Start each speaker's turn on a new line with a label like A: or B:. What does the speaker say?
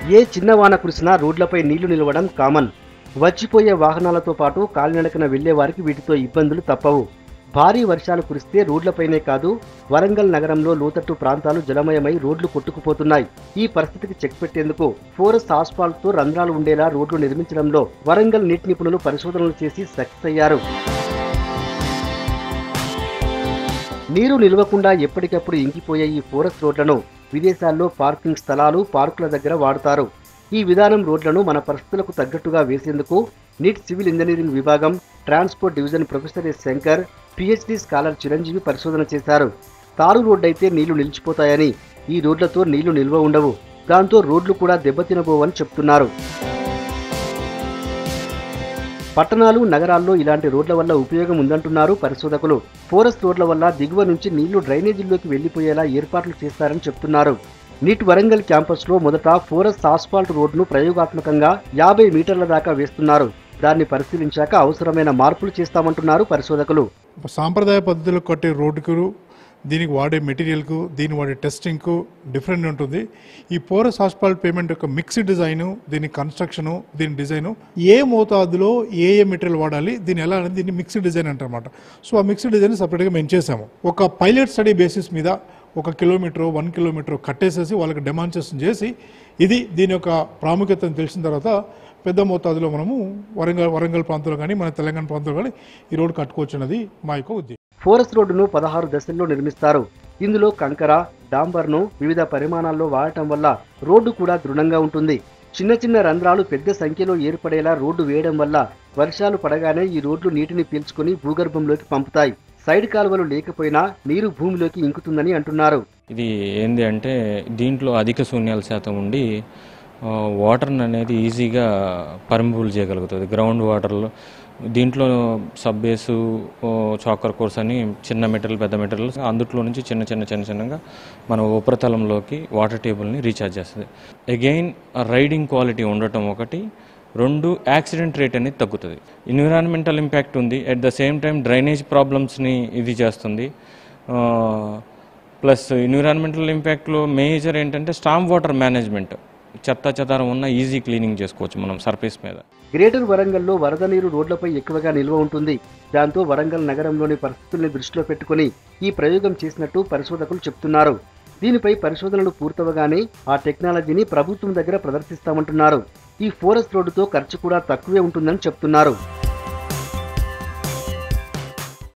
A: ఏ చిన్న వాన కురిసినా రోడ్లపై నీళ్లు నిలవడం కామన్ వచ్చిపోయే వాహనాలతో పాటు కాలినడకన వెళ్లే వారికి వీటితో ఇబ్బందులు తప్పవు భారీ వర్షాలు కురిస్తే రోడ్లపైనే కాదు వరంగల్ నగరంలో లోతట్టు ప్రాంతాలు జలమయమై రోడ్లు కొట్టుకుపోతున్నాయి ఈ పరిస్థితికి చెక్ పెట్టేందుకు ఫోరెస్ట్ ఆస్ఫాల్ట్ తో రంధ్రాలు ఉండేలా రోడ్లు నిర్మించడంలో వరంగల్ నీటి నిపుణులు పరిశోధనలు చేసి సక్సెస్ అయ్యారు నీరు నిలవకుండా ఎప్పటికప్పుడు ఇంకిపోయే ఈ ఫోరెస్ట్ రోడ్లను విదేశాల్లో పార్కింగ్ స్థలాలు పార్కుల దగ్గర వాడుతారు ఈ విధానం రోడ్లను మన పరిస్థితులకు తగ్గట్టుగా వేసేందుకు నీట్ సివిల్ ఇంజనీరింగ్ విభాగం transport division professor S Shankar PhD scholar Chiranjeevi పరిశోధన చేశారు తారు రోడ్డు అయితే నీళ్లు నిలిచిపోతాయని ఈ రోడ్లతో నీళ్లు నిల్వ ఉండవు దాంతో రోడ్లు కూడా దెబ్బతినబోవని చెప్తున్నారు పట్టణాలు నగరాల్లో ఇలాంటి రోడ్ల వల్ల ఉపయోగం ఉందంటున్నారు పరిశోధకులు ఫోరెస్ట్ రోడ్ల వల్ల దిగువ నుంచి నీళ్లు డ్రైనేజీల్లోకి వెళ్లిపోయేలా ఏర్పాట్లు చేస్తారని చెప్తున్నారు నీట్ వరంగల్ క్యాంపస్లో మొదట ఫోరెస్ట్ ఆస్ఫాల్ట్ రోడ్ను ప్రయోగాత్మకంగా యాభై మీటర్ల దాకా వేస్తున్నారు దాన్ని పరిశీలించాక అవసరమైన మార్పులు చేస్తామంటున్నారు పరిశోధకులు
B: సాంప్రదాయ పద్ధతిలో కట్టే రోడ్డుకు దీనికి వాడే మెటీరియల్కు దీని వాడే టెస్టింగ్కు డిఫరెంట్ ఉంటుంది ఈ పోరస్ హాస్పాల్ పేమెంట్ యొక్క మిక్స్డ్ డిజైను దీని కన్స్ట్రక్షను దీని డిజైను ఏ మోతాదులో ఏ ఏ మెటీరియల్ వాడాలి దీని ఎలా అనేది దీన్ని మిక్స్డ్ డిజైన్ అంటారన్నమాట సో ఆ మిక్స్డ్ డిజైన్ సపరేట్గా మేము చేసాము ఒక పైలట్ స్టడీ బేసిస్ మీద ఒక కిలోమీటర్ వన్ కిలోమీటర్ కట్టేసేసి వాళ్ళకి డెమాన్స్ట్రేషన్ చేసి ఇది దీని యొక్క ప్రాముఖ్యతను తెలిసిన తర్వాత పెద్ద మోతాదులో మనము వరంగల్ వరంగల్ ప్రాంతంలో కానీ మన తెలంగాణ ప్రాంతంలో కానీ ఈ రోడ్డు కట్టుకోవచ్చు అన్నది మా యొక్క ఉద్దేశం
A: ఫోరెస్ట్ రోడ్డును పదహారు దశల్లో నిర్మిస్తారు ఇందులో కంకర డాంబర్ను వివిధ పరిమాణాల్లో వాడటం వల్ల రోడ్డు కూడా దృఢంగా ఉంటుంది చిన్న చిన్న రంధ్రాలు పెద్ద సంఖ్యలో ఏర్పడేలా రోడ్డు వేయడం వల్ల వర్షాలు పడగానే ఈ రోడ్లు నీటిని పీల్చుకుని భూగర్భంలోకి పంపుతాయి సైడ్ కాలువలు లేకపోయినా నీరు భూమిలోకి ఇంకుతుందని అంటున్నారు
C: ఇది ఏంది అంటే దీంట్లో అధిక శూన్యాల శాతం ఉండి ఆ, వాటర్ అనేది ఈజీగా పర్మిబుల్ చేయగలుగుతుంది గ్రౌండ్ వాటర్లో దీంట్లో సబ్ బేసు ఓ, చాకర్ కోర్స్ అని చిన్న మెటీరియల్ పెద్ద మెటీరియల్ అందుట్లో నుంచి చిన్న చిన్న చిన్న చిన్నగా మన ఉపరితలంలోకి వాటర్ టేబుల్ని రీఛార్జ్ చేస్తుంది అగైన్ రైడింగ్ క్వాలిటీ ఉండటం ఒకటి రెండు యాక్సిడెంట్ రేట్ అనేది తగ్గుతుంది ఎన్విరాన్మెంటల్ ఇంపాక్ట్ ఉంది at the same time drainage ప్రాబ్లమ్స్ని ఇది చేస్తుంది ప్లస్ ఎన్విరాన్మెంటల్ ఇంపాక్ట్లో మేజర్ ఏంటంటే స్టామ్ వాటర్ మేనేజ్మెంట్ చెత్త చెదారం ఉన్న ఈజీ క్లీనింగ్ చేసుకోవచ్చు మనం సర్ఫేస్ మీద
A: గ్రేటర్ వరంగల్లో వరద నీరు రోడ్లపై ఎక్కువగా నిల్వ ఉంటుంది దాంతో వరంగల్ నగరంలోని పరిస్థితుల్ని దృష్టిలో పెట్టుకుని ఈ ప్రయోగం చేసినట్టు పరిశోధకులు చెప్తున్నారు దీనిపై పరిశోధనలు పూర్తవగానే ఆ టెక్నాలజీని ప్రభుత్వం దగ్గర ప్రదర్శిస్తామంటున్నారు ఈ ఫోరెస్ట్ రోడ్డుతో ఖర్చు కూడా తక్కువే ఉంటుందని చెప్తున్నారు